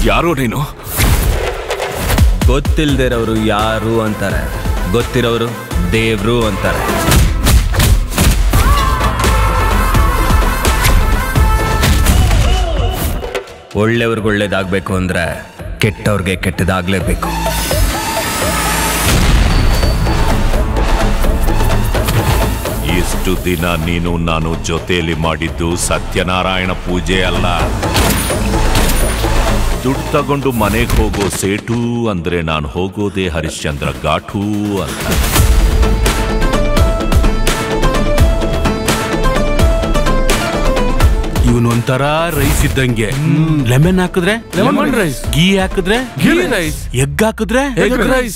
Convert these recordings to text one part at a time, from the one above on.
ಯಾರೋ ನೀನು ಗೊತ್ತಿಲ್ದಿರೋರು ಯಾರು ಅಂತಾರೆ ಗೊತ್ತಿರೋರು ದೇವ್ರು ಅಂತಾರೆ ಒಳ್ಳೆಯವ್ರಿಗೆ ಒಳ್ಳೇದಾಗಬೇಕು ಅಂದ್ರೆ ಕೆಟ್ಟವ್ರಿಗೆ ಕೆಟ್ಟದಾಗಲೇಬೇಕು ಇಷ್ಟು ದಿನ ನೀನು ನಾನು ಜೊತೆಯಲ್ಲಿ ಮಾಡಿದ್ದು ಸತ್ಯನಾರಾಯಣ ಪೂಜೆ ಅಲ್ಲ ದುಡ್ಡು ತಗೊಂಡು ಮನೆಗೆ ಹೋಗೋ ಸೇಟು ಅಂದ್ರೆ ನಾನು ಹೋಗೋದೇ ಹರಿಶ್ಚಂದ್ರ ಘಾಟು ಅಂತ ಇವನು ಒಂಥರ ರೈಸ್ ಇದ್ದಂಗೆ ಲೆಮನ್ ಹಾಕಿದ್ರೆ ಲೆಮನ್ ರೈಸ್ ಗೀ ಹಾಕಿದ್ರೆ ಗೀ ರೈಸ್ ಎಗ್ ಹಾಕಿದ್ರೆ ಎಗ್ ರೈಸ್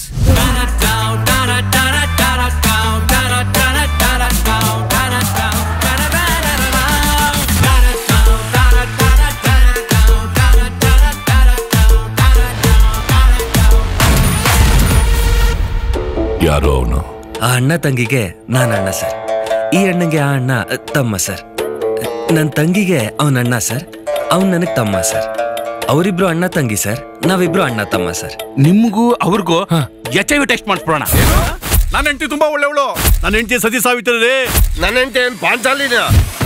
ಯಾರೋ ಅವನು ಆ ಅಣ್ಣ ತಂಗಿಗೆ ನಾನು ಅಣ್ಣ ಸರ್ ಈ ಅಣ್ಣಂಗೆ ಆ ಅಣ್ಣ ಅ, ತಮ್ಮ ಸರ್ ನನ್ನ ತಂಗಿಗೆ ಅವನ ಅಣ್ಣ ಸರ್ ಅವನ್ ನನಗೆ ತಮ್ಮ ಸರ್ ಅವರಿಬ್ರು ಅಣ್ಣ ತಂಗಿ ಸರ್ ನಾವಿಬ್ರು ಅಣ್ಣ ತಮ್ಮ ಸರ್ ನಿಮ್ಗೂ ಅವ್ರಿಗೂ ಎಚ್ ಐ ವಿ ಟೆಸ್ಟ್ ಮಾಡಿಸ್ಬಿಡೋಣ ನನ್ನ ಹೆಂಡತಿ ತುಂಬಾ ಒಳ್ಳೆವಳು ನನ್ನ ಹೆಂಡತಿ ಸತಿ ಸಾವಿತ್ರಿ ನನ್ನ ಹೆಂಡತಿ ಏನ್ ಪಾಂಚಾಲಿನ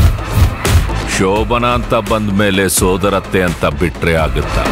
ಶೋಭನ ಅಂತ ಬಂದ ಮೇಲೆ ಸೋದರತ್ತೆ ಅಂತ ಬಿಟ್ರೆ ಆಗುತ್ತಾ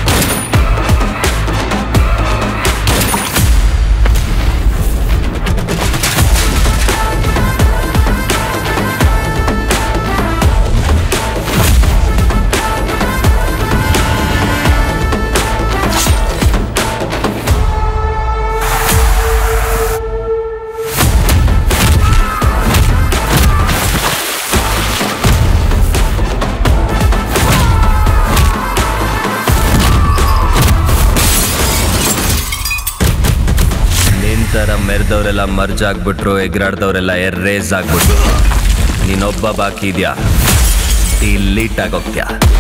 ನಿಂತರ ಮೆರೆದವರೆಲ್ಲ ಮರ್ಜ್ ಆಗ್ಬಿಟ್ರು ಎಗರಾಡ್ದವರೆಲ್ಲ ಎರ್ರೇಸ್ ಆಗ್ಬಿಟ್ರು ನೀನೊಬ್ಬ ಬಾಕಿ ಇದೆಯಾ ಡಿಲೀಟ್ ಆಗೋಗ್ತ್ಯಾ